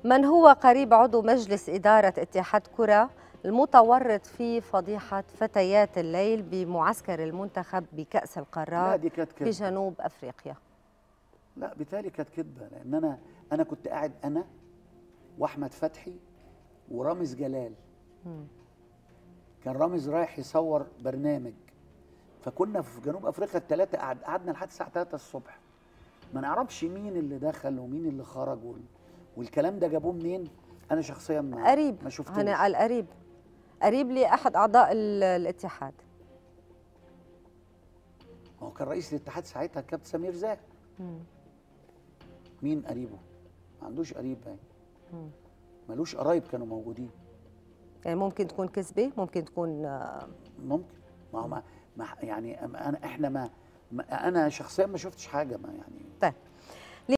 من هو قريب عضو مجلس إدارة اتحاد كرة المتورط في فضيحة فتيات الليل بمعسكر المنتخب بكأس لا القارات دي كانت في كده جنوب أفريقيا لا بالتالي كانت كدبه لان انا انا كنت قاعد انا واحمد فتحي ورامز جلال كان رامز رايح يصور برنامج فكنا في جنوب افريقيا الثلاثه قعد قعدنا لحد الساعه 3 الصبح ما نعرفش مين اللي دخل ومين اللي خرج وال... والكلام ده جابوه منين انا شخصيا ما قريب ما شفتوش هنا قال قريب قريب لأحد أعضاء ال- الاتحاد ما هو كان رئيس الاتحاد ساعتها الكابتن سمير زاهر مين قريبه ما عندوش قريب باين ملوش قرايب كانوا موجودين يعني ممكن تكون كذبة ممكن تكون آه، ممكن ما هو ما ما يعني أما انا احنا ما, ما انا شخصيا ما شفتش حاجه ما يعني طيب